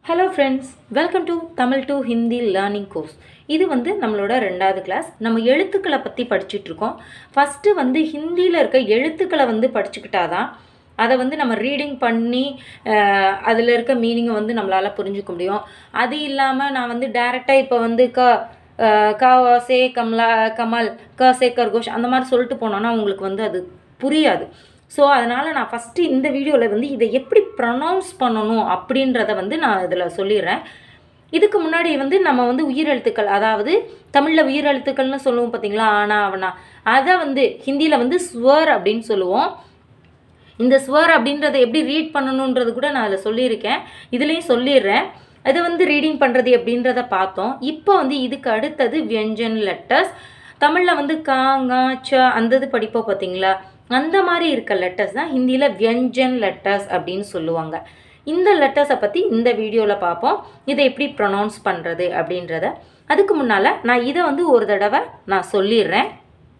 Hello friends welcome to Tamil to Hindi learning course இது வந்து நம்மளோட ரெண்டாவது கிளாஸ் நம்ம எழுத்துக்களை பற்றி படிச்சுட்டு இருக்கோம் ஃபஸ்ட்டு வந்து ஹிந்தியில் இருக்க எழுத்துக்களை வந்து படிச்சுக்கிட்டாதான் அதை வந்து நம்ம ரீடிங் பண்ணி அதில் இருக்க மீனிங்கை வந்து நம்மளால் புரிஞ்சுக்க முடியும் அது இல்லாமல் நான் வந்து டைரெக்டாக இப்போ வந்து க அஹ், க சே கமலா கமல் க சே கர்கோஷ் அந்த மாதிரி சொல்லிட்டு போனோன்னா உங்களுக்கு வந்து அது புரியாது ஸோ அதனால் நான் ஃபஸ்ட்டு இந்த வீடியோவில் வந்து இதை எப்படி ப்ரொனவுன்ஸ் பண்ணணும் அப்படின்றத வந்து நான் இதில் சொல்லிடுறேன் இதுக்கு முன்னாடி வந்து நம்ம வந்து உயிரெழுத்துக்கள் அதாவது தமிழில் உயிரெழுத்துக்கள்னு சொல்லுவோம் பார்த்தீங்களா ஆனா அவனா அதை வந்து ஹிந்தியில் வந்து ஸ்வர் அப்படின்னு சொல்லுவோம் இந்த ஸ்வர் அப்படின்றத எப்படி ரீட் பண்ணணுன்றது கூட நான் அதில் சொல்லியிருக்கேன் இதுலேயும் சொல்லிடுறேன் அது வந்து ரீடிங் பண்ணுறது எப்படின்றத பார்த்தோம் இப்போ வந்து இதுக்கு அடுத்தது வியஞ்சன் லெட்டர்ஸ் தமிழில் வந்து கா ngா, ச அந்த இது படிப்போம் பார்த்தீங்களா அந்த மாதிரி இருக்க லெட்டர்ஸ் தான் ஹிந்தியில் வியஞ்சன் லெட்டர்ஸ் அப்படின்னு சொல்லுவாங்க இந்த லெட்டர்ஸை பற்றி இந்த வீடியோவில் பார்ப்போம் இதை எப்படி ப்ரொனவுன்ஸ் பண்ணுறது அப்படின்றத அதுக்கு முன்னால் நான் இதை வந்து ஒரு தடவை நான் சொல்லிடுறேன்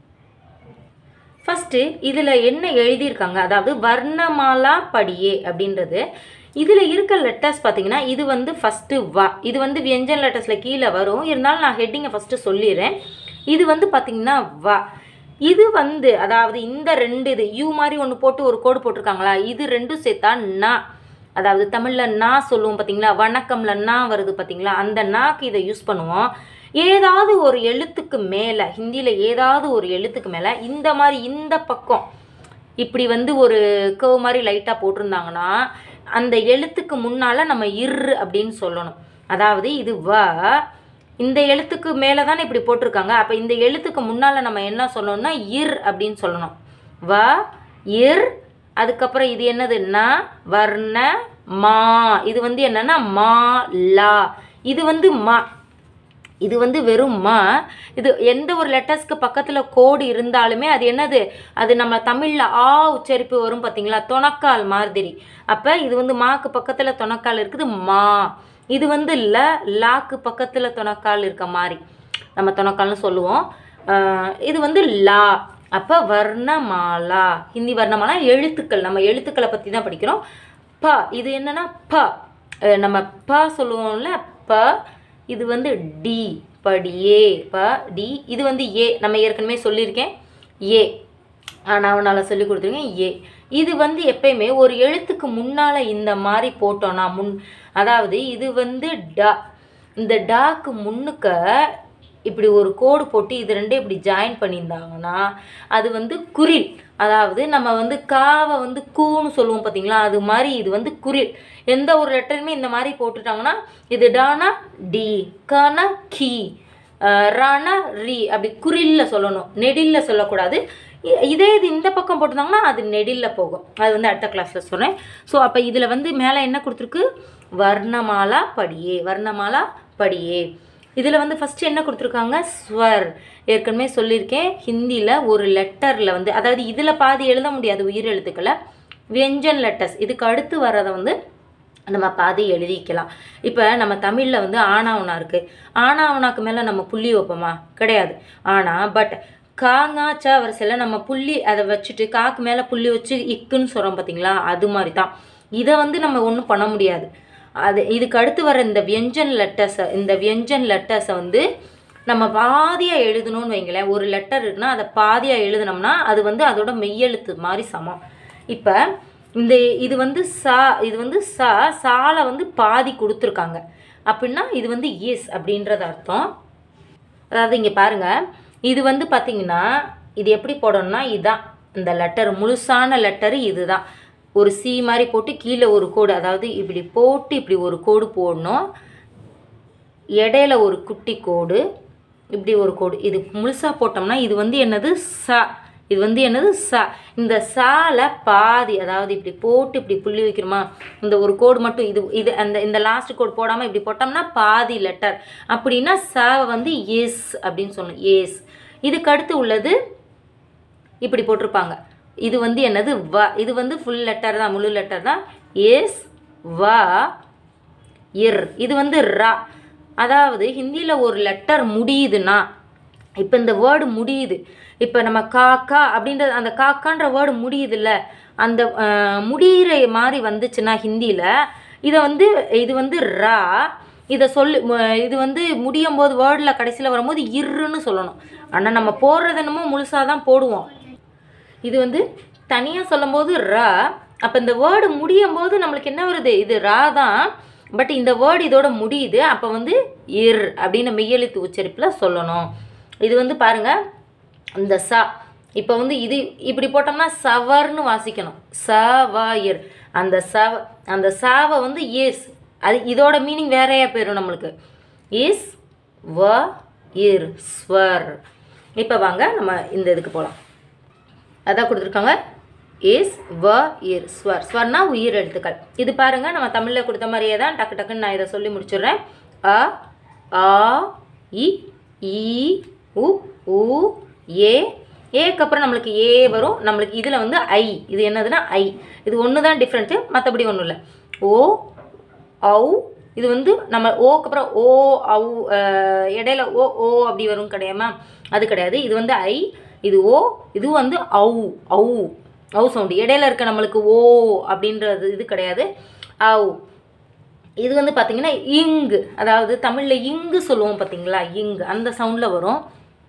ஃபஸ்ட்டு இதில் என்ன எழுதியிருக்காங்க அதாவது வர்ணமாலா படியே அப்படின்றது இதில் இருக்க லெட்டர்ஸ் பார்த்தீங்கன்னா இது வந்து ஃபஸ்ட்டு வா இது வந்து வியஞ்சன் லெட்டர்ஸில் கீழே வரும் இருந்தாலும் நான் ஹெட்டிங்கை ஃபஸ்ட்டு சொல்லிடுறேன் இது வந்து பார்த்தீங்கன்னா வா இது வந்து அதாவது இந்த ரெண்டு இது யூ மாதிரி ஒன்று போட்டு ஒரு கோடு போட்டிருக்காங்களா இது ரெண்டும் சேர்த்தா நா அதாவது தமிழில் நா சொல்லுவோம் பார்த்தீங்களா வணக்கம்ல நா வருது பார்த்தீங்களா அந்த நாக்கு இதை யூஸ் பண்ணுவோம் ஏதாவது ஒரு எழுத்துக்கு மேலே ஹிந்தியில் ஏதாவது ஒரு எழுத்துக்கு மேலே இந்த மாதிரி இந்த பக்கம் இப்படி வந்து ஒரு கர்வ் மாதிரி லைட்டாக போட்டிருந்தாங்கன்னா அந்த எழுத்துக்கு முன்னால் நம்ம இர் அப்படின்னு சொல்லணும் அதாவது இது வ இந்த எழுத்துக்கு மேலே தானே இப்படி போட்டிருக்காங்க அப்போ இந்த எழுத்துக்கு முன்னால் நம்ம என்ன சொல்லணும்னா இர் அப்படின்னு சொல்லணும் வ இர் அதுக்கப்புறம் இது என்னது ந வர்ண மா இது வந்து என்னன்னா மா லா இது வந்து மா இது வந்து வெறும் மா இது எந்த ஒரு லெட்டர்ஸ்க்கு பக்கத்தில் கோடு இருந்தாலுமே அது என்னது அது நம்ம தமிழில் ஆ உச்சரிப்பு வரும் பார்த்தீங்களா தொணக்கால் மாதிரி அப்போ இது வந்து மாக்கு பக்கத்தில் தொணக்கால் இருக்குது மா இது வந்து ல லாக்கு பக்கத்தில் தொணக்கால் இருக்க மாதிரி நம்ம தொணக்கால்னு சொல்லுவோம் ஆஹ் இது வந்து லா அப்போ வர்ணமாலா ஹிந்தி வர்ணமாலா எழுத்துக்கள் நம்ம எழுத்துக்களை பற்றி தான் படிக்கிறோம் ப இது என்னன்னா ப அஹ் நம்ம ப சொல்லுவோம்ல ப இது வந்து டி படியே ப டி இது வந்து ஏ நம்ம ஏற்கனவே சொல்லியிருக்கேன் ஏ நான் அவனால் சொல்லி கொடுத்துருக்கேன் ஏ இது வந்து எப்பயுமே ஒரு எழுத்துக்கு முன்னால் இந்த மாதிரி போட்டோன்னா முன் அதாவது இது வந்து டா இந்த டாக்கு முன்னுக்க இப்படி ஒரு கோடு போட்டு இது ரெண்டும் இப்படி ஜாயின் பண்ணியிருந்தாங்கன்னா அது வந்து குரில் அதாவது நம்ம வந்து காவை வந்து கூன்னு சொல்லுவோம் பார்த்தீங்களா அது மாதிரி இது வந்து குரில் எந்த ஒரு லெட்டருமே இந்த மாதிரி போட்டுட்டாங்கன்னா இது டானா டி கானா கி அஹ் ரானா ரி அப்படி குறில்ல சொல்லணும் நெடில்ல சொல்லக்கூடாது இ- இதே இது இந்த பக்கம் போட்டிருந்தாங்கன்னா அது நெடில்ல போகும் அது வந்து அடுத்த கிளாஸில் சொல்கிறேன் ஸோ அப்போ இதில் வந்து மேலே என்ன கொடுத்துருக்கு வர்ணமாலா படியே வர்ணமாலா படியே இதில் வந்து ஃபஸ்ட்டு என்ன கொடுத்துருக்காங்க ஸ்வர் ஏற்கனவே சொல்லியிருக்கேன் ஹிந்தியில் ஒரு லெட்டரில் வந்து அதாவது இதில் பாதி எழுத முடியாது உயிரெழுத்துக்களை வியஞ்சன் லெட்டர்ஸ் இதுக்கு அடுத்து வர்றதை வந்து நம்ம பாதி எழுதிக்கலாம் இப்போ நம்ம தமிழில் வந்து ஆனாவனா இருக்குது ஆனாவனாக்கு மேலே நம்ம புள்ளி வைப்போமா கிடையாது ஆனால் பட் காங்கா ச வரிசையில் நம்ம புள்ளி அதை வச்சுட்டு காக்கு மேலே புள்ளி வச்சு இக்குன்னு சொல்கிறோம் பார்த்தீங்களா அது மாதிரி தான் இதை வந்து நம்ம ஒன்றும் பண்ண முடியாது அது இதுக்கு அடுத்து வர இந்த வியஞ்சன் லெட்டர்ஸை இந்த வியஞ்சன் லெட்டர்ஸை வந்து நம்ம பாதியாக எழுதணும்னு வைங்களேன் ஒரு லெட்டர் இருக்குன்னா அதை பாதியாக எழுதுனோம்னா அது வந்து அதோட மெய்யெழுத்து மாதிரி சமம் இப்போ இந்த இது வந்து சா இது வந்து சா சால வந்து பாதி கொடுத்துருக்காங்க அப்படின்னா இது வந்து எஸ் அப்படின்றது அர்த்தம் அதாவது இங்கே பாருங்க இது வந்து பார்த்தீங்கன்னா இது எப்படி போடணும்னா இதுதான் இந்த லெட்டர் முழுசான லெட்டரு இதுதான் ஒரு சி மாதிரி போட்டு கீழே ஒரு கோடு அதாவது இப்படி போட்டு இப்படி ஒரு கோடு போடணும் இடையில ஒரு குட்டி கோடு இப்படி ஒரு கோடு இது முழுசாக போட்டோம்னா இது வந்து என்னது ச இது வந்து என்னது ச இந்த சால பாதி அதாவது இப்படி போட்டு இப்படி புள்ளி வைக்கிறோமா இந்த ஒரு கோடு மட்டும் இது இது அந்த இந்த லாஸ்ட் கோடு போடாமல் இப்படி போட்டோம்னா பாதி லெட்டர் அப்படின்னா ச வந்து எஸ் அப்படின்னு சொல்லணும் எஸ் இதுக்கு அடுத்து உள்ளது இப்படி போட்டிருப்பாங்க இது வந்து என்னது வ இது வந்து ஃபுல் லெட்டர் தான் முழு லெட்டர் தான் எஸ் வ இர் இது வந்து ரா அதாவது ஹிந்தியில் ஒரு லெட்டர் முடியுதுன்னா இப்போ இந்த வேர்டு முடியுது இப்போ நம்ம காக்கா அப்படின்றது அந்த காக்கான்ற வேர்டு முடியுதுல்ல அந்த அஹ், முடியிற மாதிரி வந்துச்சுன்னா ஹிந்தியில் இதை வந்து இது வந்து ரா இதை சொல்லி மு- இது வந்து முடியும் போது வேர்டில் கடைசியில் வரும்போது இருன்னு சொல்லணும் ஆனால் நம்ம போடுறது என்னமோ முழுசாக தான் போடுவோம் இது வந்து தனியாக சொல்லும்போது ரா அப்போ இந்த வேர்டு முடியும் போது நம்மளுக்கு என்ன வருது இது ரா தான் பட் இந்த வேர்டு இதோட முடியுது அப்போ வந்து இர் அப்படின்னு மெய்யெழுத்து உச்சரிப்பில் சொல்லணும் இது வந்து பாருங்க இந்த சா இப்போ வந்து இது இப்படி போட்டோம்னா சவர்னு வாசிக்கணும் சவாயிர் அந்த சவ அந்த சாவை வந்து இஸ் அது இதோட மீனிங் வேறையா போயிடும் நம்மளுக்கு இஸ் வ இர் ஸ்வர் இப்போ வாங்க நம்ம இந்த இதுக்கு போகலாம் அதான் கொடுத்துருக்காங்க இஸ் வ இர் ஸ்வர் ஸ்வர்னா உயிர் எழுத்துக்கள் இது பாருங்க நம்ம தமிழில் கொடுத்த மாதிரியே தான் டக்கு டக்குன்னு நான் இதை சொல்லி முடிச்சிடுறேன் அ ஆ இ ஈ உ உ ஏ ஏக்கு அப்புறம் நம்மளுக்கு ஏ வரும் நம்மளுக்கு இதில் வந்து ஐ இது என்னதுன்னா ஐ இது ஒன்று தான் டிஃப்ரெண்ட்டு மற்றபடி ஒன்றும் இல்லை ஓ ஔ இது வந்து நம்ம ஓக்கு அப்புறம் ஓ ஔ அஹ், இடையில ஓ ஓ அப்படி வரும் கிடையாமா அது கிடையாது இது வந்து ஐ இது ஓ இது வந்து ஔ ஔ ஔ சவுண்டு இடையில இருக்க நம்மளுக்கு ஓ அப்படின்றது இது கிடையாது ஔ இது வந்து பார்த்தீங்கன்னா இங்கு அதாவது தமிழில் இங்கு சொல்லுவோம் பார்த்தீங்களா இங்கு அந்த சவுண்டில் வரும்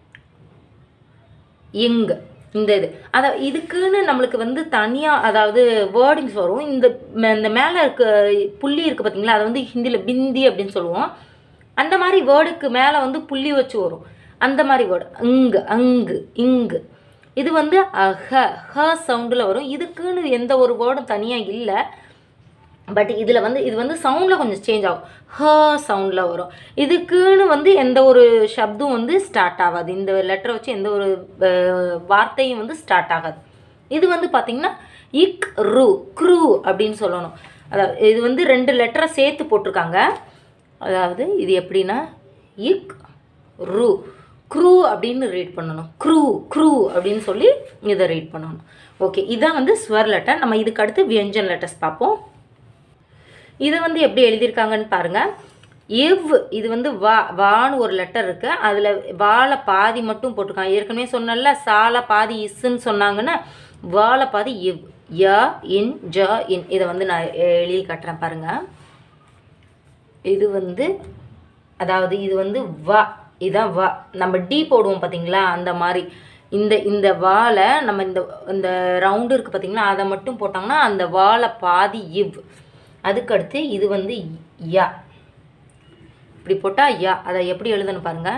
இங்கு இந்த இது அத இதுக்குன்னு நம்மளுக்கு வந்து தனியாக அதாவது வேர்டிங்ஸ் வரும் இந்த ம- இந்த மேலே இருக்க புள்ளி இருக்குது பார்த்தீங்களா அதை வந்து ஹிந்தியில் பிந்தி அப்படின்னு சொல்லுவோம் அந்த மாதிரி வேர்டுக்கு மேலே வந்து புள்ளி வச்சு வரும் அந்த மாதிரி வேர்டு அங்கு அங்கு இங்கு இது வந்து அஹ ஹ சவுண்டில் வரும் இதுக்குன்னு எந்த ஒரு வேர்டும் தனியாக இல்லை பட் இதில் வந்து இது வந்து சவுண்டில் கொஞ்சம் சேஞ்ச் ஆகும் ஹ சவுண்டில் வரும் இதுக்குன்னு வந்து எந்த ஒரு சப்தும் வந்து ஸ்டார்ட் ஆகாது இந்த லெட்டரை வச்சு எந்த ஒரு அஹ், வார்த்தையும் வந்து ஸ்டார்ட் ஆகாது இது வந்து பார்த்திங்கன்னா இக் ரு க்ரூ அப்படின்னு சொல்லணும் அதாவது இது வந்து ரெண்டு லெட்டரை சேர்த்து போட்டிருக்காங்க அதாவது இது எப்படின்னா இக் ரு க்ரூ அப்படின்னு ரீட் பண்ணணும் க்ரூ க்ரூ அப்படின்னு சொல்லி இதை ரீட் பண்ணணும் ஓகே இதான் வந்து ஸ்வர் லெட்டர் நம்ம இதுக்கு அடுத்து வியஞ்சன் லெட்டர்ஸ் பார்ப்போம் இதை வந்து எப்படி எழுதியிருக்காங்கன்னு பாருங்க எவ் இது வந்து வா வான்னு ஒரு லெட்டர் இருக்கு அதில் வாழை பாதி மட்டும் போட்டிருக்காங்க ஏற்கனவே சொன்னல சால பாதி இஸ்ன்னு சொன்னாங்கன்னா வாழை பாதி எவ் ய இன் ஜ இன் இதை வந்து நான் எழுதி காட்டுறேன் பாருங்க இது வந்து அதாவது இது வந்து வா இதான் வா நம்ம டி போடுவோம் பார்த்தீங்களா அந்த மாதிரி இந்த இந்த வாழை நம்ம இந்த இந்த ரவுண்டு இருக்குது பார்த்தீங்களா அதை மட்டும் போட்டாங்கன்னா அந்த வாழை பாதி இவ் அதுக்கடுத்து இது வந்து யா இப்படி போட்டால் யா அதை எப்படி எழுதணும் பாருங்க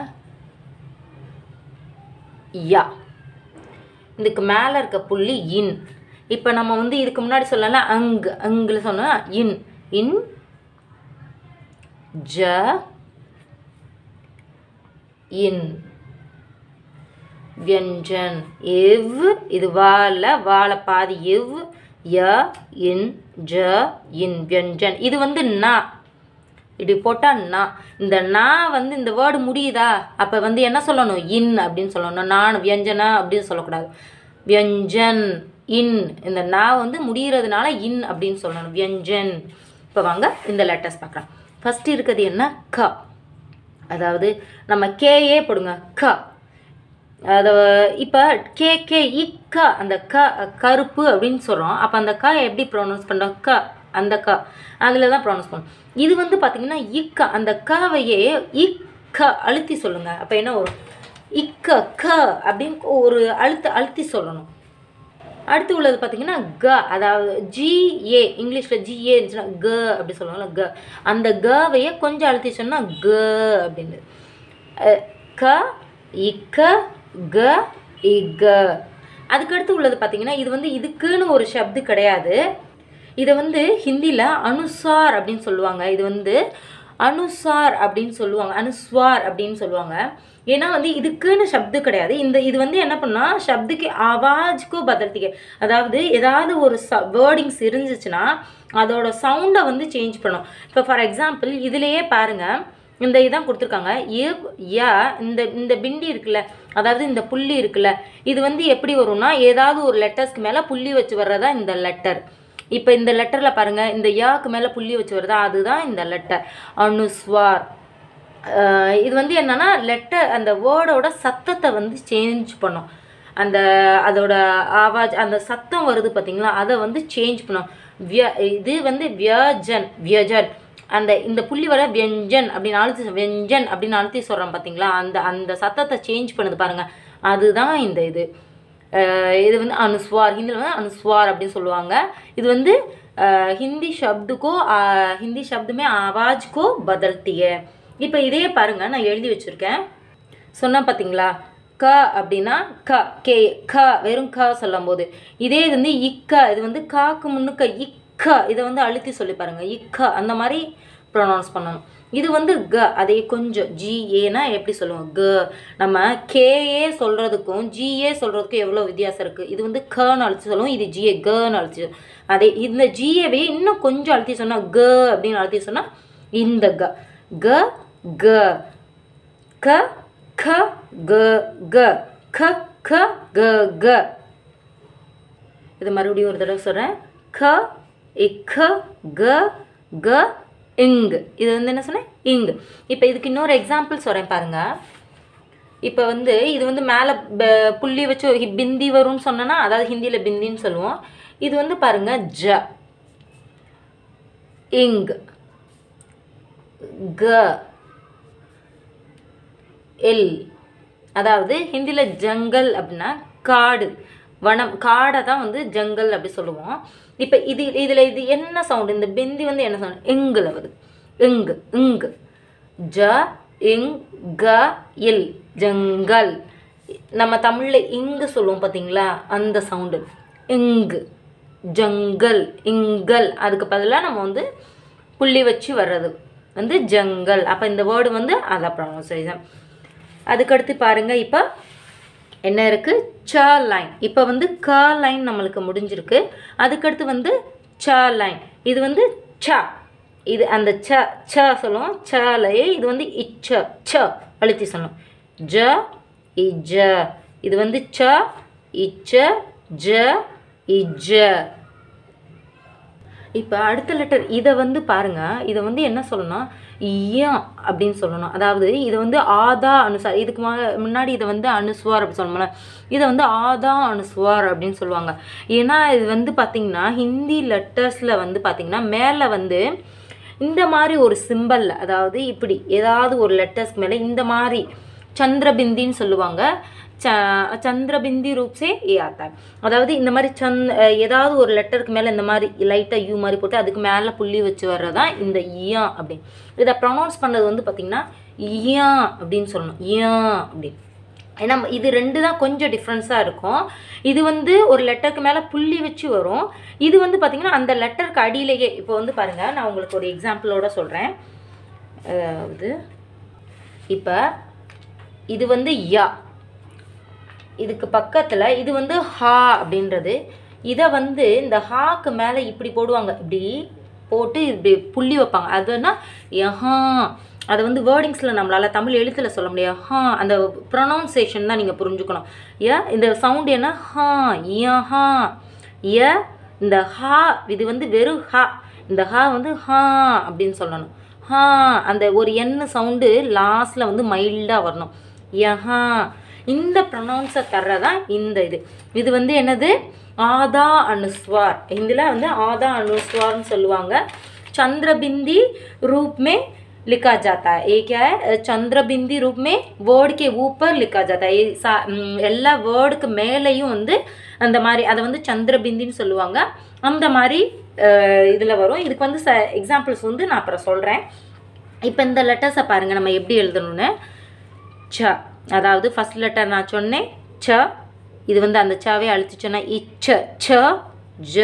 யா இதுக்கு மேலே இருக்க புள்ளி இன் இப்போ நம்ம வந்து இதுக்கு முன்னாடி சொல்லலாம் அங்கு அங்குல சொன்னா இன் இன் ஜ இன் வியஞ்சன் எவ் இது வால வால பாதி எவ் ய இன் ஜ இன் வியஞ்சன் இது வந்து நா இப்படி போட்டால் நா இந்த நா வந்து இந்த வேர்டு முடியுதா அப்போ வந்து என்ன சொல்லணும் இன் அப்படின்னு சொல்லணும் நான் வியஞ்சனா அப்படின்னு சொல்லக்கூடாது வியஞ்சன் இன் இந்த நா வந்து முடிகிறதுனால இன் அப்படின்னு சொல்லணும் வியஞ்சன் இப்போ வாங்க இந்த லெட்டர்ஸ் பார்க்கலாம் ஃபஸ்ட்டு இருக்கிறது என்ன க அதாவது நம்ம கேயே போடுங்க க அதை இப்போ கே கே இக்க அந்த க கருப்பு அப்படின்னு சொல்கிறோம் அப்போ அந்த க எப்படி ப்ரொனவுன்ஸ் பண்ணுறோம் க அந்த க அதில் தான் ப்ரொனவுன்ஸ் பண்ணும் இது வந்து பார்த்திங்கன்னா இக்க அந்த கவையே இக்க அழுத்தி சொல்லுங்கள் அப்போ என்ன வரும் இக்க க அப்படின்னு ஒரு அழுத்த அழுத்தி சொல்லணும் அடுத்து உள்ளது பார்த்தீங்கன்னா க அதாவது ஜிஏ இங்கிலீஷில் ஜிஏ இருந்துச்சுன்னா க அப்படி சொல்லுவாங்கல்ல க அந்த கவையே கொஞ்சம் அழுத்தி சொன்னால் க அப்படின்னு அஹ், க இக்க க இக அதுக்கடுத்து உள்ளது பார்த்தீங்கன்னா இது வந்து இதுக்குன்னு ஒரு சப்து கிடையாது இதை வந்து ஹிந்தியில் அனுசார் அப்படின்னு சொல்லுவாங்க இது வந்து அனுசார் அப்படின்னு சொல்லுவாங்க அனுஸ்வார் அப்படின்னு சொல்லுவாங்க ஏன்னா வந்து இதுக்குன்னு சப்து கிடையாது இந்த இது வந்து என்ன பண்ணா சப்துக்கு ஆவாஜ்க்கோ பதல்த்திக்க அதாவது ஏதாவது ஒரு ச வேர்டிங்ஸ் இருந்துச்சுன்னா அதோட சவுண்டை வந்து சேஞ்ச் பண்ணும் இப்போ ஃபார் எக்ஸாம்பிள் இதுலேயே பாருங்கள் இந்த இதான் கொடுத்துருக்காங்க இவ் யா இந்த இந்த பிண்டி இருக்குல்ல அதாவது இந்த புள்ளி இருக்குல்ல இது வந்து எப்படி வரும்னா ஏதாவது ஒரு லெட்டர்ஸ்க்கு மேலே புள்ளி வச்சு வர்றதா இந்த லெட்டர் இப்போ இந்த லெட்டரில் பாருங்கள் இந்த யாக்கு மேலே புள்ளி வச்சு வருதா அதுதான் இந்த லெட்டர் அனுஸ்வார் அஹ் இது வந்து என்னன்னா லெட்டர் அந்த வேர்டோட சத்தத்தை வந்து சேஞ்ச் பண்ணும் அந்த அதோட ஆவாஜ் அந்த சத்தம் வருது பார்த்தீங்களா அதை வந்து சேஞ்ச் பண்ணும் விய இது வந்து வியஜன் வியஜன் அந்த இந்த புள்ளி வர வியஞ்சன் அப்படின்னு அழுத்தி வியஞ்சன் அப்படின்னு அழுத்தி சொல்கிறோம் பார்த்தீங்களா அந்த அந்த சத்தத்தை சேஞ்ச் பண்ணுது பாருங்க அதுதான் இந்த இது அஹ் இது வந்து அனுஸ்வார் ஹிந்தியில் வந்து அனுஸ்வார் அப்படின்னு சொல்லுவாங்க இது வந்து அஹ் ஹிந்தி ஷப்துக்கோ அஹ் ஹிந்தி ஷப்துமே ஆவாஜ்கோ பதல்த்திய இப்போ இதே பாருங்க நான் எழுதி வச்சுருக்கேன் சொன்னா பார்த்தீங்களா க அப்படின்னா க கே க வெறும் க சொல்லும் போது இதே இது வந்து இக்க இது வந்து காக்கு முன்னுக்க இக்க இதை வந்து அழுத்தி சொல்லி பாருங்க இக்க அந்த மாதிரி ப்ரொனவுன்ஸ் பண்ணணும் இது வந்து க அதே கொஞ்சம் ஜி ஏனா எப்படி சொல்லுவோம் க நம்ம கேஏ சொல்கிறதுக்கும் ஜிஏ சொல்கிறதுக்கும் எவ்வளோ வித்தியாசம் இருக்குது இது வந்து கன்னு அழுத்தி சொல்லுவோம் இது ஜிஏ கன்னு அழுத்தி சொல்லுவோம். அதே இந்த ஜிஏவே இன்னும் கொஞ்சம் அழுத்தி சொன்னால் க அப்படின்னு அழுத்தி சொன்னால் இந்த க க க க க க க க க க க இது மறுபடியும் ஒரு தடவை சொல்கிறேன் க இக்க க க இங் இது வந்து என்ன சொன்னேன் இங் இப்போ இதுக்கு இன்னொரு எக்ஸாம்பிள் சொல்கிறேன் பாருங்க இப்போ வந்து இது வந்து மேலே புள்ளி வச்சு ஒரு ஹி- பிந்தி வரும்னு சொன்னேன்னா அதாவது ஹிந்தியில் பிந்தின்னு சொல்லுவோம் இது வந்து பாருங்க ஜ இங் க எல் அதாவது ஹிந்தியில் ஜங்கல் அப்படின்னா காடு வனம் காடை தான் வந்து ஜங்கல் அப்படி சொல்லுவோம் இப்போ இது இதில் இது என்ன சவுண்டு இந்த பிந்தி வந்து என்ன சவுண்ட் எங்கில் வருது எங்கு இங்கு ஜ இங் க இல் ஜங்கல் நம்ம தமிழில் இங்கு சொல்லுவோம் பார்த்தீங்களா அந்த சவுண்டு இங்கு ஜங்கல் இங்கல் அதுக்கு பதிலாக நம்ம வந்து புள்ளி வச்சு வர்றது வந்து ஜங்கல் அப்போ இந்த வேர்டு வந்து அதை ப்ரொனவுன்சேஷன் அதுக்கடுத்து பாருங்க இப்போ என்ன இருக்கு ச லைன் இப்போ வந்து க லைன் நம்மளுக்கு முடிஞ்சிருக்கு அதுக்கடுத்து வந்து ச லைன் இது வந்து ச இது அந்த ச ச சொல்லுவோம் சலையே இது வந்து இச்ச ச அழுத்தி சொல்லணும் ஜ இஜ இது வந்து ச இச்ச ஜ இஜ இப்போ அடுத்த லெட்டர் இதை வந்து பாருங்க இதை வந்து என்ன சொல்லணும் யா அப்படின்னு சொல்லணும் அதாவது இது வந்து ஆதா அனுசார் இதுக்கு மா- முன்னாடி இதை வந்து அனுஸ்வார் அப்படி சொல்லணும்ல இதை வந்து ஆதா அனுஸ்வார் அப்படின்னு சொல்லுவாங்க ஏன்னா இது வந்து பார்த்திங்கன்னா ஹிந்தி லெட்டர்ஸில் வந்து பார்த்திங்கன்னா மேலே வந்து இந்த மாதிரி ஒரு சிம்பலில் அதாவது இப்படி ஏதாவது ஒரு லெட்டர்ஸ்க்கு மேலே இந்த மாதிரி சந்திரபிந்தின்னு சொல்லுவாங்க ச சந்திரபிந்தி ரூப் சே ஏ ஆத்தா है. அதாவது இந்த மாதிரி சந்த் அஹ் ஏதாவது ஒரு லெட்டருக்கு மேலே இந்த மாதிரி லைட்டாக யூ மாதிரி போட்டு அதுக்கு மேலே புள்ளி வச்சு வர்றதான் இந்த இயா அப்படின்னு இதை ப்ரொனவுன்ஸ் பண்ணது வந்து பார்த்திங்கன்னா இயா அப்படின்னு சொல்லணும் இயா அப்படின்னு ஏன்னா இது ரெண்டு தான் கொஞ்சம் டிஃப்ரென்ஸாக இருக்கும் இது வந்து ஒரு லெட்டருக்கு மேலே புள்ளி வச்சு வரும் இது வந்து பார்த்திங்கன்னா அந்த லெட்டருக்கு அடியிலேயே இப்போ வந்து பாருங்கள் நான் உங்களுக்கு ஒரு எக்ஸாம்பிளோட சொல்கிறேன் அதாவது இப்போ இது வந்து யா இதுக்கு பக்கத்தில் இது வந்து ஹா அப்படின்றது இதை வந்து இந்த ஹாக்கு மேலே இப்படி போடுவாங்க இப்படி போட்டு இப்படி புள்ளி வைப்பாங்க அதுனா யஹா அதை வந்து வேர்டிங்ஸில் நம்மளால் தமிழ் எழுத்தில் சொல்ல முடியாது ஹா அந்த ப்ரொனவுன்சேஷன் தான் நீங்கள் புரிஞ்சுக்கணும் ய இந்த சவுண்ட் என்ன ஹா யஹா ய இந்த ஹா இது வந்து வெறும் ஹா இந்த ஹா வந்து ஹா அப்படின்னு சொல்லணும் ஹா அந்த ஒரு எண்ணு சவுண்டு லாஸ்ட்டில் வந்து மைல்டாக வரணும் யஹா இந்த ப்ரொனவுன்ஸை தர்றதான் இந்த இது இது வந்து என்னது ஆதா அனுஸ்வார் ஹிந்தியில் வந்து ஆதா அனுஸ்வார்னு சொல்லுவாங்க சந்திரபிந்தி रूप में लिखा जाता है ये क्या है சந்திரபிந்தி रूप में वर्ड के ऊपर लिखा जाता है ये सा- ம், எல்லா வேர்டுக்கு மேலேயும் வந்து அந்த மாதிரி அதை வந்து சந்திரபிந்தின்னு சொல்லுவாங்க அந்த மாதிரி இதில் வரும் இதுக்கு வந்து ச எக்ஸாம்பிள்ஸ் வந்து நான் அப்புறம் சொல்கிறேன் இப்போ இந்த லெட்டர்ஸை பாருங்கள் நம்ம எப்படி எழுதணும்னு ச அதாவது ஃபர்ஸ்ட் லெட்டர் நான் சொன்னேன் ச இது வந்து அந்த சாவே அழுத்திச்சோன்னா இச்ச ச ஜ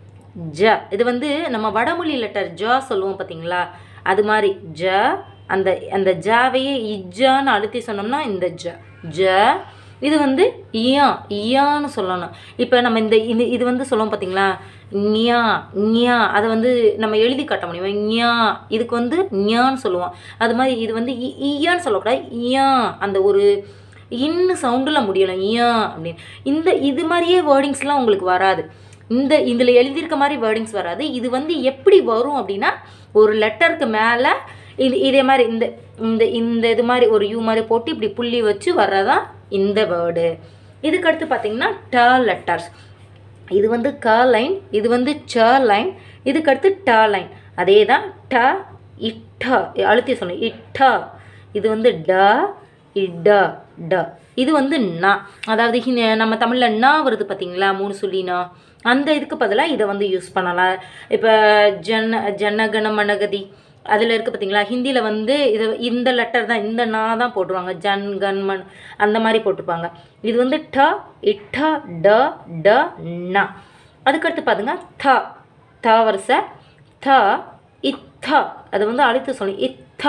ஜ இது வந்து நம்ம வடமொழி லெட்டர் ஜ சொல்லுவோம் பார்த்தீங்களா அது மாதிரி ஜ அந்த அந்த ஜாவையே இஜான்னு அழுத்தி சொன்னோம்னா இந்த ஜ ஜ இது வந்து இயா இயான்னு சொல்லணும் இப்போ நம்ம இந்த இது இது வந்து சொல்லுவோம் பார்த்தீங்களா ஞா ஞா அதை வந்து நம்ம எழுதி காட்ட முடியும் ஞா இதுக்கு வந்து ஞான்னு சொல்லுவோம் அது மாதிரி இது வந்து இ- இயான்னு சொல்லக்கூடாது இயா அந்த ஒரு இன்னு சவுண்டில் முடியணும் இயா அப்படின்னு இந்த இது மாதிரியே வேர்டிங்ஸ்லாம் உங்களுக்கு வராது இந்த இதில் எழுதியிருக்க மாதிரி வேர்டிங்ஸ் வராது இது வந்து எப்படி வரும் அப்படின்னா ஒரு லெட்டருக்கு மேலே இது இதே மாதிரி இந்த இந்த இந்த இது மாதிரி ஒரு யூ மாதிரி போட்டு இப்படி புள்ளி வச்சு வர்றதான் இந்த வேர்டு இதுக்கடுத்து பார்த்தீங்கன்னா ட லெட்டர்ஸ் இது வந்து க லைன் இது வந்து ச லைன் இதுக்கு அடுத்து ட லைன் அதே தான் ட இட்ட அழுத்தி சொன்னேன் இட்ட இது வந்து ட இட ட இது வந்து நா அதாவது ஹி- நம்ம தமிழில் நா வருது பார்த்தீங்களா மூணு சொல்லினா அந்த இதுக்கு பதிலாக இதை வந்து யூஸ் பண்ணலாம் இப்போ ஜன ஜனகண மனகதி அதில் இருக்குது பார்த்தீங்களா ஹிந்தியில் வந்து இது இந்த லெட்டர் தான் இந்த நா தான் போட்டுருவாங்க ஜன் கன் மன் அந்த மாதிரி போட்டிருப்பாங்க இது வந்து ட இட்ட ட ட ந அதுக்கடுத்து பாருங்க த த வரிசை த இத்த அது வந்து அழுத்து சொல்லி இத்த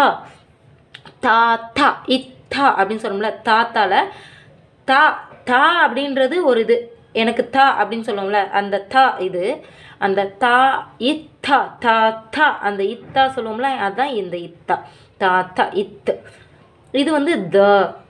தாத்தா இத்தா அப்படின்னு சொல்லணும்ல தாத்தால தா தா அப்படின்றது ஒரு இது எனக்கு தா அப்படின்னு சொல்லுவோம்ல அந்த தா இது அந்த தா இத்தா தா தா அந்த இத்தா சொல்லுவோம்ல அதான் இந்த இத்தா தாத்தா இத்து இது வந்து த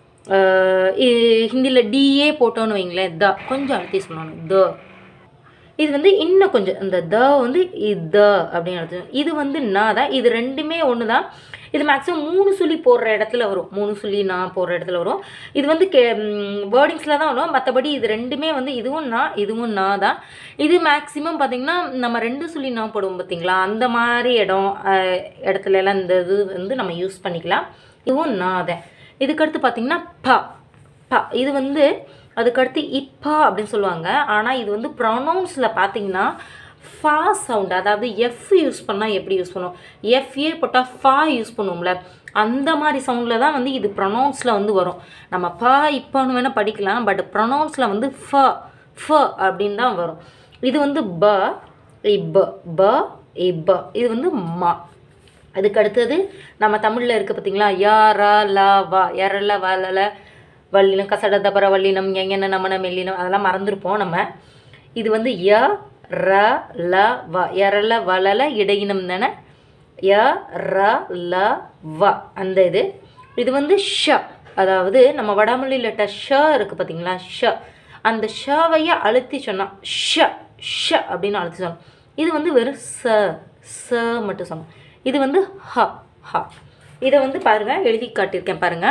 ஹிந்தியில் டிஏ போட்டோன்னு வைங்களேன் த கொஞ்சம் அழுத்தி சொல்லணும் த இது வந்து இன்னும் கொஞ்சம் இந்த த வந்து இத அப்படின்னு அர்த்தம் இது வந்து நான் தான் இது ரெண்டுமே ஒன்று தான் இது மேக்ஸிமம் மூணு சொல்லி போடுற இடத்துல வரும் மூணு சொல்லி நான் போடுற இடத்துல வரும் இது வந்து கே வேர்டிங்ஸில் தான் வரும் மற்றபடி இது ரெண்டுமே வந்து இதுவும் நான் இதுவும் நான் தான் இது மேக்ஸிமம் பார்த்திங்கன்னா நம்ம ரெண்டு சொல்லி நான் போடுவோம் பார்த்தீங்களா அந்த மாதிரி இடம் அஹ், இடத்துல எல்லாம் இந்த இது வந்து நம்ம யூஸ் பண்ணிக்கலாம் இதுவும் நான் தான் இதுக்கடுத்து பார்த்திங்கன்னா ப ப இது வந்து அதுக்கடுத்து இப்பா அப்படின்னு சொல்லுவாங்க ஆனால் இது வந்து ப்ரொனவுன்ஸில் பார்த்தீங்கன்னா ஃபா சவுண்ட் அதாவது எஃப் யூஸ் பண்ணால் எப்படி யூஸ் பண்ணுவோம் எஃப்ஏ போட்டால் ஃபா யூஸ் பண்ணுவோம்ல அந்த மாதிரி சவுண்டில் தான் வந்து இது ப்ரொனவுன்ஸில் வந்து வரும் நம்ம பா இப்பான்னு வேணால் படிக்கலாம் பட் ப்ரொனவுன்ஸில் வந்து ஃப ஃப அப்படின்னு தான் வரும் இது வந்து ப இப் ப இப் இது வந்து மா அதுக்கு அடுத்தது நம்ம தமிழில் இருக்குது பார்த்தீங்களா யா ரா லா வா எரல வலல வல்லினம் கசட தபர வல்லினம் எங்கென்ன நமன மெல்லினம் அதெல்லாம் மறந்துருப்போம் நம்ம இது வந்து ய ர ல வ எரல வலல இடையினம் தானே ய ர ல வ அந்த இது இது வந்து ஷ அதாவது நம்ம வடமொழி லெட்டர் ஷ இருக்குது பார்த்தீங்களா ஷ அந்த ஷவையை அழுத்தி சொன்னால் ஷ ஷ அப்படின்னு அழுத்தி சொன்னோம் இது வந்து வெறும் ச ச மட்டும் சொன்னோம் இது வந்து ஹ ஹ இதை வந்து பாருங்க எழுதி காட்டியிருக்கேன் பாருங்க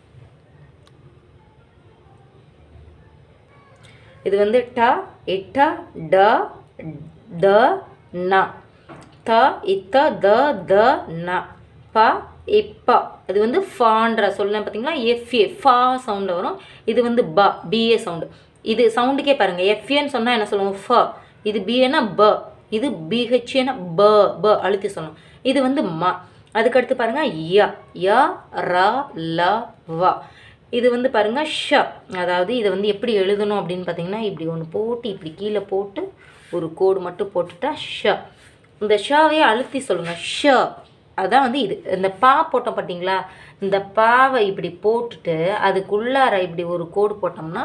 இது வந்து ட இட்ட ட த ந த இத்த த த ந ப இப்ப இது வந்து ஃபான்ற சொல்லேன் பார்த்தீங்களா எஃப்ஏ ஃபா சவுண்டில் வரும் இது வந்து ப பிஏ சவுண்டு இது சவுண்டுக்கே பாருங்கள் எஃப்ஏன்னு சொன்னால் என்ன சொல்லுவோம் ஃப இது பிஏனா ப இது பிஹெச்ஏனா ப ப அழுத்தி சொல்லணும் இது வந்து ம அதுக்கடுத்து பாருங்க ய ய ர ல வ இது வந்து பாருங்க ஷ அதாவது இதை வந்து எப்படி எழுதணும் அப்படின்னு பார்த்தீங்கன்னா இப்படி ஒன்று போட்டு இப்படி கீழே போட்டு ஒரு கோடு மட்டும் போட்டுட்டா ஷ இந்த ஷாவையே அழுத்தி சொல்லுங்க ஷ அதான் வந்து இது இந்த பா போட்டோம் பார்த்தீங்களா இந்த பாவை இப்படி போட்டுட்டு அதுக்குள்ளார இப்படி ஒரு கோடு போட்டோம்னா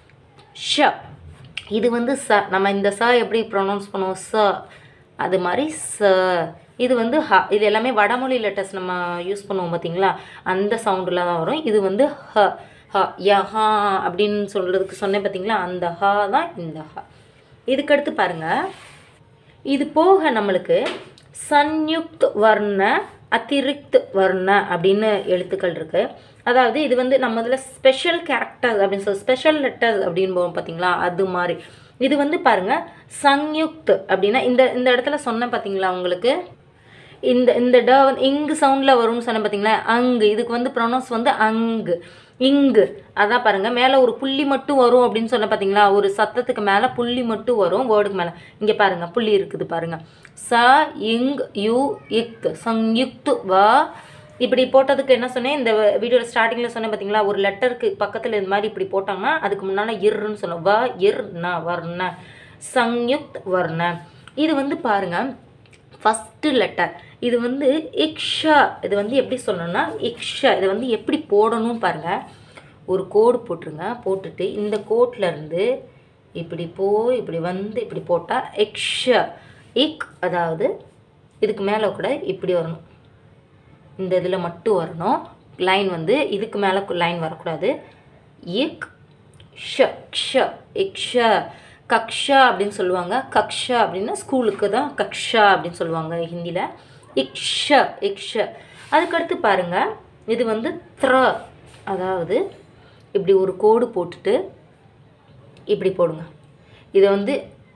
ஷ இது வந்து ச நம்ம இந்த ச எப்படி ப்ரொனவுன்ஸ் பண்ணுவோம் ச அது மாதிரி ச இது வந்து ஹ இது எல்லாமே வடமொழி லெட்டர்ஸ் நம்ம யூஸ் பண்ணுவோம் பார்த்தீங்களா அந்த சவுண்டில் தான் வரும் இது வந்து ஹ ஹ யஹா அப்படின்னு சொல்கிறதுக்கு சொன்னேன் பார்த்தீங்களா அந்த ஹ தான் இந்த ஹ இதுக்கடுத்து பாருங்கள் இது போக நம்மளுக்கு சன்யுக்த் வர்ண அதிரிக்த் வர்ண அப்படின்னு எழுத்துக்கள் இருக்கு அதாவது இது வந்து நம்ம இதில் ஸ்பெஷல் கேரக்டர்ஸ் அப்படின்னு சொல்லி ஸ்பெஷல் லெட்டர்ஸ் அப்படின்னு போவோம் பார்த்தீங்களா அது மாதிரி இது வந்து பாருங்க சன்யுக்த் அப்படின்னா இந்த இந்த இடத்துல சொன்னேன் பார்த்தீங்களா உங்களுக்கு இந்த இந்த ட வந்து இங்கு சவுண்டில் வரும்னு சொன்னேன் பார்த்தீங்களா அங்கு இதுக்கு வந்து ப்ரொனவுன்ஸ் வந்து அங்கு இங்கு அதான் பாருங்கள் மேலே ஒரு புள்ளி மட்டும் வரும் அப்படின்னு சொன்ன பார்த்தீங்களா ஒரு சத்தத்துக்கு மேலே புள்ளி மட்டும் வரும் வேர்டுக்கு மேலே இங்கே பாருங்கள் புள்ளி இருக்குது பாருங்கள் ச இங் யு இக் சங்யுக்து வ இப்படி போட்டதுக்கு என்ன சொன்னேன் இந்த வீடியோவில் ஸ்டார்டிங்கில் சொன்னேன் பார்த்தீங்களா ஒரு லெட்டருக்கு பக்கத்தில் இந்த மாதிரி இப்படி போட்டாங்கன்னா அதுக்கு முன்னால் இர்ன்னு சொன்னோம் வ இர் ந வர்ண சங்யுக்த் வர்ண இது வந்து பாருங்கள் ஃபஸ்ட்டு லெட்டர் இது வந்து இக்ஷா இது வந்து எப்படி சொல்லணும்னா இக்ஷா இது வந்து எப்படி போடணும் பாருங்கள் ஒரு கோடு போட்டுருங்க போட்டுட்டு இந்த கோட்ல இருந்து இப்படி போய் இப்படி வந்து இப்படி போட்டால் இக்ஷா இக் அதாவது இதுக்கு மேலே கூட இப்படி வரணும் இந்த இதில் மட்டும் வரணும் லைன் வந்து இதுக்கு மேலே லைன் வரக்கூடாது இக் ஷ க்ஷ இக்ஷ கக்ஷா அப்படின்னு சொல்லுவாங்க கக்ஷா அப்படின்னா ஸ்கூலுக்கு தான் கக்ஷா அப்படின்னு சொல்லுவாங்க ஹிந்தியில் இக்ஷ இக்ஷ அதுக்கடுத்து பாருங்க இது வந்து த்ர அதாவது இப்படி ஒரு கோடு போட்டுட்டு இப்படி போடுங்க இதை வந்து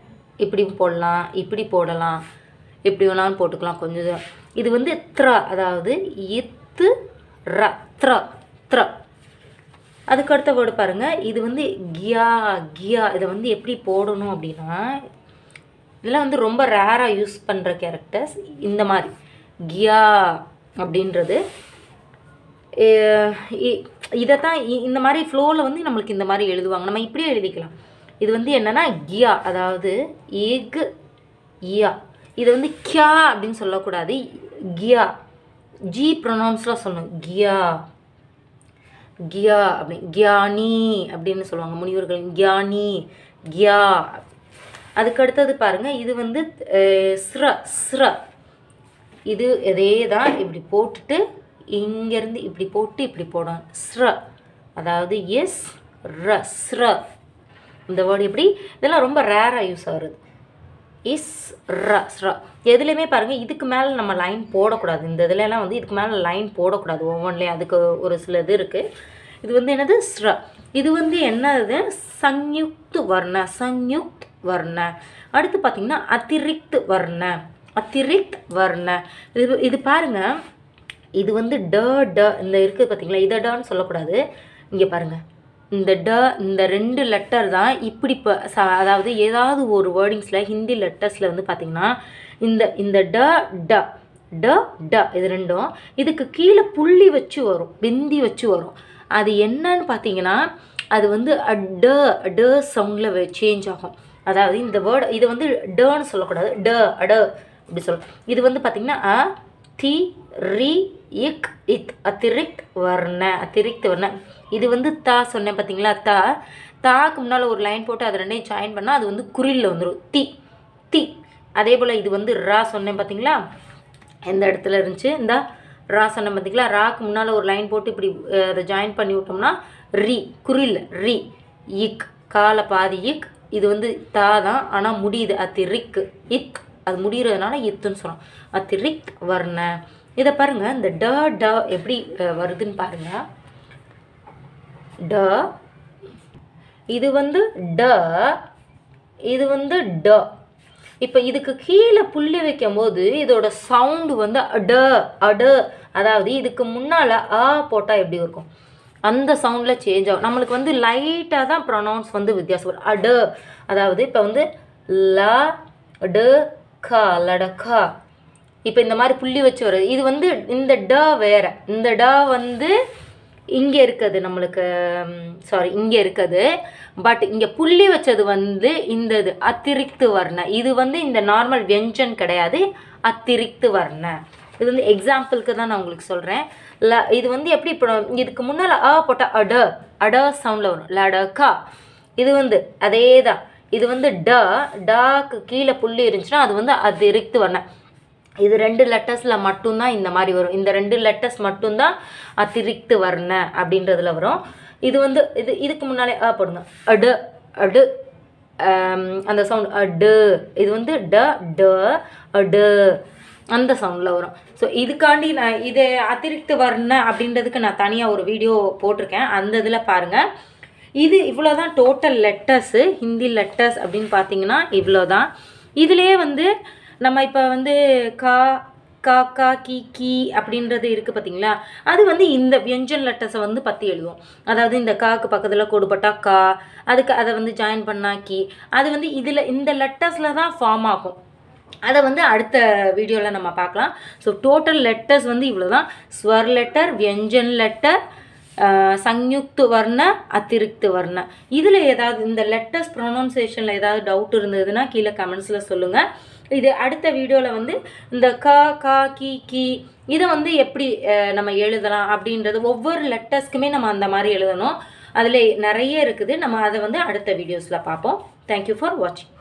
இப்படி போடலாம் இப்படி போடலாம் எப்படி வேணாலும் போட்டுக்கலாம் கொஞ்சம் இது- இது வந்து த்ர அதாவது இத்து ர த்ர த்ர அதுக்கு அடுத்த வேர்டு பாருங்க இது வந்து கியா கியா இதை வந்து எப்படி போடணும் அப்படின்னா இதெல்லாம் வந்து ரொம்ப ரேராக யூஸ் பண்ணுற கேரக்டர்ஸ் இந்த மாதிரி கியா அப்படின்றது இதை தான் இந்த மாதிரி ஃப்ளோவில் வந்து நம்மளுக்கு இந்த மாதிரி எழுதுவாங்க நம்ம இப்படியே எழுதிக்கலாம் இது வந்து என்னன்னா கியா அதாவது எக் இயா இது வந்து கியா அப்படின்னு சொல்லக்கூடாது கியா ஜி ப்ரொனவுன்ஸ்லாம் சொல்லணும் கியா கியா அப்படி கியானி அப்படின்னு சொல்லுவாங்க முனிவர்கள் கியானி கியா அதுக்கு அடுத்தது பாருங்க இது வந்து அஹ், ஸ்ர ஸ்ர இது இதே தான் இப்படி போட்டுட்டு இங்கேருந்து இப்படி போட்டு இப்படி போடணும் ஸ்ர அதாவது எஸ் ர ஸ்ர இந்த வேர்டு எப்படி இதெல்லாம் ரொம்ப ரேராக யூஸ் ஆகுறது இஸ் ர ஸ்ர எதுலேயுமே பாருங்கள் இதுக்கு மேலே நம்ம லைன் போடக்கூடாது இந்த இதுலலாம் வந்து இதுக்கு மேலே லைன் போடக்கூடாது ஒவ்வொன்றிலையும் அதுக்கு ஒரு சில இது இருக்குது இது வந்து என்னது ஸ்ர இது வந்து என்னது சங்யுக்த் வர்ண சங்யுக்த் வர்ண அடுத்து பார்த்தீங்கன்னா அதிரிக்த் வர்ண அதிரிக்த் வர்ண இது இது பாருங்க இது வந்து ட ட இந்த இருக்குது பார்த்தீங்களா இதை டன்னு சொல்லக்கூடாது இங்கே பாருங்க இந்த ட இந்த ரெண்டு லெட்டர் தான் இப்படி இப்போ அதாவது ஏதாவது ஒரு வேர்டிங்ஸில் ஹிந்தி லெட்டர்ஸில் வந்து பார்த்தீங்கன்னா இந்த இந்த ட ட ட ட இது ரெண்டும் இதுக்கு கீழே புள்ளி வச்சு வரும் பிந்தி வச்சு வரும் அது என்னன்னு பார்த்தீங்கன்னா அது வந்து அ ட ட சவுண்டில் சேஞ்ச் ஆகும் அதாவது இந்த வேர்டு இது வந்து டன்னு சொல்லக்கூடாது ட அட அப்படி சொல்ல இது வந்து பார்த்தீங்கன்னா அ தி ரி இக் இத் அத்திரிக்த் வர்ண அத்திரிக்த் வர்ண இது வந்து தா சொன்னேன் பார்த்தீங்களா தா தாக்கு முன்னால் ஒரு லைன் போட்டு அது ரெண்டையும் ஜாயின் பண்ணால் அது வந்து குறில்ல வந்துடும் தி தி அதே போல் இது வந்து ரா சொன்னேன் பார்த்தீங்களா எந்த இடத்துல இருந்துச்சு இந்த ரா சொன்னேன் பார்த்தீங்களா ராக்கு முன்னால் ஒரு லைன் போட்டு இப்படி அஹ், அதை ஜாயின் பண்ணி விட்டோம்னா ரி குறில் ரி இக் கால பாதி இக் இது வந்து தா தான் ஆனால் முடியுது அத்தி ரிக் இக் அது முடிகிறதுனால இத்துன்னு சொல்கிறோம் அத்தி ரிக் வர்ண இதை பாருங்க இந்த ட ட எப்படி அஹ், வருதுன்னு பாருங்க ட இது வந்து ட இது வந்து ட இப்போ இதுக்கு கீழே புள்ளி வைக்கும் போது இதோட சவுண்டு வந்து அட அட அதாவது இதுக்கு முன்னால் ஆ போட்டால் எப்படி இருக்கும் அந்த சவுண்டில் சேஞ்ச் ஆகும் நம்மளுக்கு வந்து லைட்டாக தான் ப்ரொனவுன்ஸ் வந்து வித்தியாசம் வரும் அட அதாவது இப்போ வந்து ல ட கா லடக்கா இப்போ இந்த மாதிரி புள்ளி வச்சு வருது இது வந்து இந்த ட வேற இந்த ட வந்து இங்கே இருக்குது நம்மளுக்கு சாரி இங்கே இருக்குது பட் இங்கே புள்ளி வச்சது வந்து இந்த இது அத்திரிக்து வர்ண இது வந்து இந்த நார்மல் வெஞ்சன் கிடையாது அத்திரிக்து வர்ண இது வந்து எக்ஸாம்பிளுக்கு தான் நான் உங்களுக்கு சொல்கிறேன் ல இது வந்து எப்படி இப்போ இதுக்கு முன்னால் ஆ போட்டால் அட அட சவுண்டில் வரும் லடக்கா இது வந்து அதே தான் இது வந்து ட டாக்கு கீழே புள்ளி இருந்துச்சுன்னா அது வந்து அதிரிக்து வர்ண இது ரெண்டு லெட்டர்ஸில் மட்டும்தான் இந்த மாதிரி வரும் இந்த ரெண்டு லெட்டர்ஸ் மட்டும்தான் அதிரிக்து வர்ண அப்படின்றதுல வரும் இது வந்து இது இதுக்கு முன்னாலே ஆ போடுங்க அடு அடு ஆம், அந்த சவுண்ட் அடு இது வந்து ட ட அடு அந்த சவுண்டில் வரும் ஸோ இதுக்காண்டி நான் இது அதிரிக்து வர்ண அப்படின்றதுக்கு நான் தனியாக ஒரு வீடியோ போட்டிருக்கேன் அந்த இதில் பாருங்கள் இது இவ்வளோ தான் டோட்டல் லெட்டர்ஸு ஹிந்தி லெட்டர்ஸ் அப்படின்னு பார்த்தீங்கன்னா இவ்வளோ தான் இதுலேயே வந்து நம்ம இப்போ வந்து கா கா கா கி கி அப்படின்றது இருக்குது பார்த்தீங்களா அது வந்து இந்த வியஞ்சன் லெட்டர்ஸை வந்து பற்றி எழுதுவோம் அதாவது இந்த காக்கு பக்கத்தில் கொடுப்பட்டா கா அதுக்கு அதை வந்து ஜாயின் பண்ணா கி அது வந்து இதில் இந்த லெட்டர்ஸில் தான் ஃபார்ம் ஆகும் அதை வந்து அடுத்த வீடியோவில் நம்ம பார்க்கலாம் ஸோ டோட்டல் லெட்டர்ஸ் வந்து இவ்வளோ தான் ஸ்வர் லெட்டர் வியஞ்சன் லெட்டர் சங்யுக்து வர்ண அதிரிக்து வர்ண இதில் ஏதாவது இந்த லெட்டர்ஸ் ப்ரொனவுன்சியேஷனில் ஏதாவது டவுட் இருந்ததுன்னா கீழே கமெண்ட்ஸில் சொல்லுங்கள் இது அடுத்த வீடியோவில் வந்து இந்த க கா கி கி இதை வந்து எப்படி அஹ், நம்ம எழுதலாம் அப்படின்றது ஒவ்வொரு லெட்டர்ஸ்க்குமே நம்ம அந்த மாதிரி எழுதணும் அதில் நிறைய இருக்குது நம்ம அதை வந்து அடுத்த வீடியோஸில் பார்ப்போம் தேங்க்யூ ஃபார் வாட்சிங்